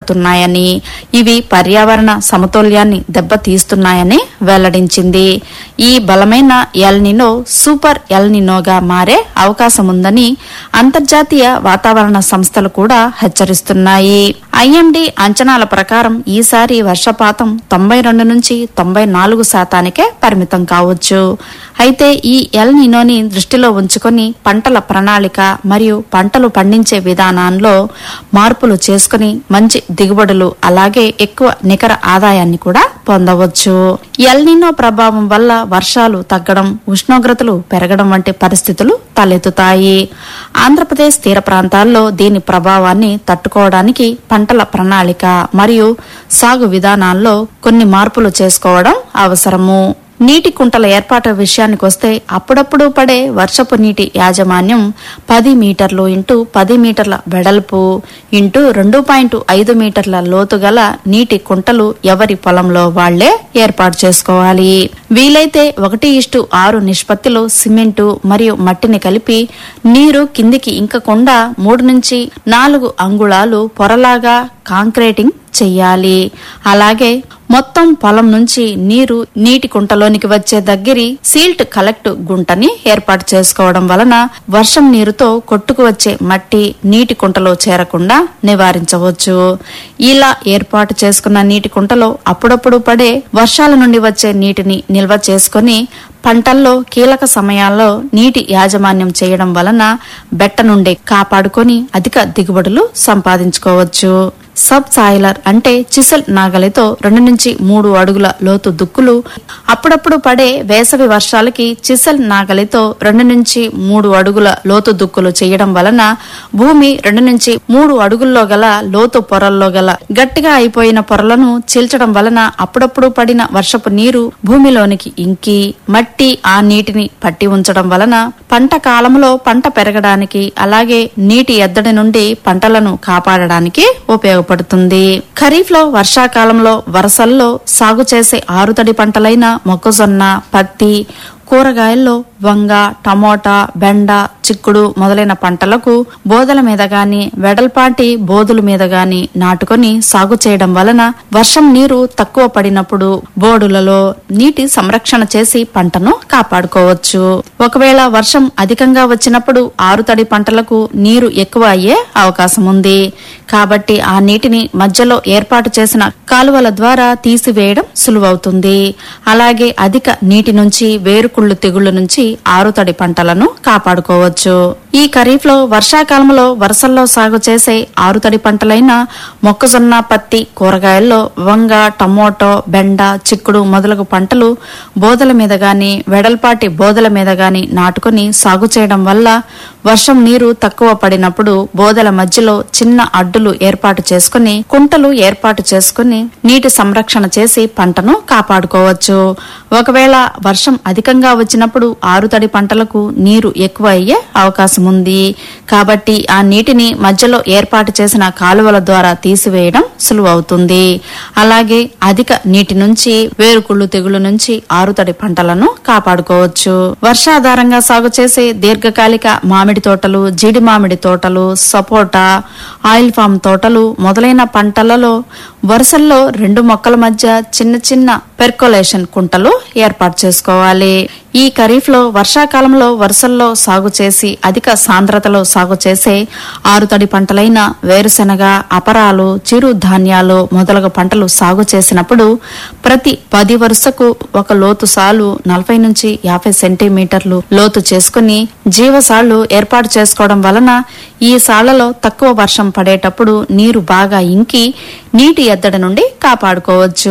ఏర్పడుతున్నాయని ఇవి పర్యావరణ సమతుల్యాన్ని దెబ్బతీస్తున్నాయని వెల్లడించింది ఈ బలమైన ఎల్నినో సూపర్ ఎల్నినోగా మారే అవకాశం ఉందని అంతర్జాతీయ వాతావరణ సంస్థలు కూడా హెచ్చరిస్తున్నాయి ఐఎండీ అంచనాల ప్రకారం ఈసారి వర్షపాతం తొంభై రెండు నుంచి తొంభై నాలుగు శాతానికే పరిమితం కావచ్చు అయితే ఈ ఎల్ నినోని దృష్టిలో ఉంచుకొని పంటల ప్రణాళిక మరియు పంటలు పండించే విధానంలో మార్పులు చేసుకుని మంచి దిగుబడులు అలాగే ఎక్కువ నికర ఆదాయాన్ని కూడా పొందవచ్చు ఎల్ నినో ప్రభావం వల్ల వర్షాలు తగ్గడం ఉష్ణోగ్రతలు పెరగడం వంటి పరిస్థితులు తలెత్తుతాయి ఆంధ్రప్రదేశ్ తీర ప్రాంతాల్లో దీని ప్రభావాన్ని తట్టుకోవడానికి పంటల ప్రణాళిక మరియు సాగు విధానాల్లో కొన్ని మార్పులు చేసుకోవడం అవసరము నీటి కుంటల ఏర్పాటు విషయానికి వస్తే అప్పుడప్పుడు పడే వర్షపు నీటి యాజమాన్యం పది మీటర్లు ఇంటూ పది మీటర్ల వెడల్పు ఇంటూ రెండు పాయింట్ ఐదు మీటర్ల లోతు గల నీటి కుంటలు ఎవరి పొలంలో వాళ్లే ఏర్పాటు చేసుకోవాలి వీలైతే ఒకటి ఇష్టు ఆరు నిష్పత్తిలో సిమెంటు మరియు మట్టిని కలిపి నీరు కిందికి ఇంకకుండా మూడు నుంచి నాలుగు అంగుళాలు పొరలాగా కాంక్రీటింగ్ చెయ్యాలి అలాగే మొత్తం పొలం నుంచి నీరు నీటి కుంటలోనికి వచ్చే దగ్గరి సీల్ట్ కలెక్ట్ గుంటని ఏర్పాటు చేసుకోవడం వలన వర్షం నీరుతో కొట్టుకు వచ్చే మట్టి నీటి కుంటలో చేరకుండా నివారించవచ్చు ఇలా ఏర్పాటు చేసుకున్న నీటి కుంటలో అప్పుడప్పుడు పడే వర్షాల నుండి వచ్చే నీటిని నిల్వ చేసుకొని పంటల్లో కీలక సమయాల్లో నీటి యాజమాన్యం చేయడం వలన బెట్ట నుండి కాపాడుకొని అధిక దిగుబడులు సంపాదించుకోవచ్చు సబ్ సాయిలర్ అంటే చిసల్ నాగలితో రెండు నుంచి మూడు అడుగుల లోతు దుక్కులు అప్పుడప్పుడు పడే వేసవి వర్షాలకి చిసల్ నాగలితో రెండు నుంచి మూడు అడుగుల లోతు దుక్కులు చేయడం వలన భూమి రెండు నుంచి మూడు అడుగుల్లో గల లోతు పొరల్లో గల గట్టిగా అయిపోయిన పొరలను చీల్చడం వలన అప్పుడప్పుడు పడిన వర్షపు నీరు భూమిలోనికి ఇంకి మట్టి ఆ నీటిని పట్టి ఉంచడం వలన పంట కాలంలో పంట పెరగడానికి అలాగే నీటి ఎద్దడి నుండి పంటలను కాపాడడానికి ఉపయోగపడుతుంది ఖరీఫ్ లో వర్షాకాలంలో వరసల్లో సాగు చేసే ఆరుతడి పంటలైన మొక్కజొన్న పత్తి కూరగాయల్లో వంగ టమోటా బెండ చిక్కుడు మొదలైన పంటలకు బోదల మీద గాని వెడల్పాటి బోదుల మీద గాని నాటుకొని సాగు చేయడం వలన వర్షం నీరు తక్కువ పడినప్పుడు బోడులలో నీటి సంరక్షణ చేసి పంటను కాపాడుకోవచ్చు ఒకవేళ వర్షం అధికంగా వచ్చినప్పుడు ఆరుతడి పంటలకు నీరు ఎక్కువ అయ్యే అవకాశం ఉంది కాబట్టి ఆ నీటిని మధ్యలో ఏర్పాటు చేసిన కాలువల ద్వారా తీసివేయడం సులువవుతుంది అలాగే అధిక నీటి నుంచి వేరుకుళ్ళు తెగుళ్ల నుంచి ఆరుతడి పంటలను కాపాడుకోవచ్చు ఈ ఖరీఫ్ లో వర్షాకాలంలో వరుసల్లో సాగు చేసే ఆరుతడి పంటలైన మొక్కజొన్న పత్తి కూరగాయల్లో వంగ టమోటో బెండ చిక్కుడు మొదలగు పంటలు బోదల మీద గాని వెడల్పాటి బోదల మీద గాని నాటుకొని సాగు చేయడం వల్ల వర్షం నీరు తక్కువ పడినప్పుడు బోదల మధ్యలో చిన్న అడ్డులు ఏర్పాటు చేసుకుని కుంటలు ఏర్పాటు చేసుకుని నీటి సంరక్షణ చేసి పంటను కాపాడుకోవచ్చు ఒకవేళ వర్షం అధికంగా వచ్చినప్పుడు ఆరుతడి పంటలకు నీరు ఎక్కువ అయ్యే అవకాశం ఉంది కాబట్టి ఆ నీటిని మధ్యలో ఏర్పాటు చేసిన కాలువల ద్వారా తీసివేయడం సులువవుతుంది అలాగే అధిక నీటి నుంచి వేరుకుళ్ళు తెగులు నుంచి ఆరుతడి పంటలను కాపాడుకోవచ్చు వర్షాధారంగా సాగు చేసే దీర్ఘకాలిక మామిడి తోటలు జీడి మామిడి తోటలు సపోటా ఆయిల్ ఫామ్ తోటలు మొదలైన పంటలలో వరుసల్లో రెండు మొక్కల మధ్య చిన్న చిన్న పెర్కోలేషన్ కుంటలు ఏర్పాటు చేసుకోవాలి ఈ ఖరీఫ్ లో వర్షాకాలంలో వరుసల్లో సాగు చేసి అధిక సాంద్రతలో సాగు చేసే ఆరుతడి పంటలైన వేరుశెనగ అపరాలు చిరు ధాన్యాలు మొదలగు పంటలు సాగు చేసినప్పుడు ప్రతి పది వరుసకు ఒక లోతు సాలు నలభై నుంచి యాభై సెంటీమీటర్లు లోతు చేసుకుని జీవసాళ్లు ఏర్పాటు చేసుకోవడం వలన ఈ సాళ్లలో తక్కువ వర్షం పడేటప్పుడు నీరు బాగా ఇంకి నీటి ఎద్దడి నుండి కాపాడుకోవచ్చు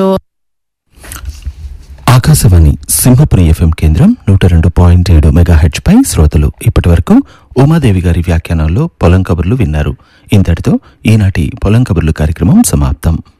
ఆకాశవాణి సింహపురి ఎఫ్ఎం కేంద్రం నూట రెండు పాయింట్ ఏడు మెగాహెచ్ పై శ్రోతలు ఇప్పటి వరకు ఉమాదేవి గారి వ్యాఖ్యానంలో పొలం కబుర్లు విన్నారు ఇంతటితో ఈనాటి పొలం కబుర్లు కార్యక్రమం సమాప్తం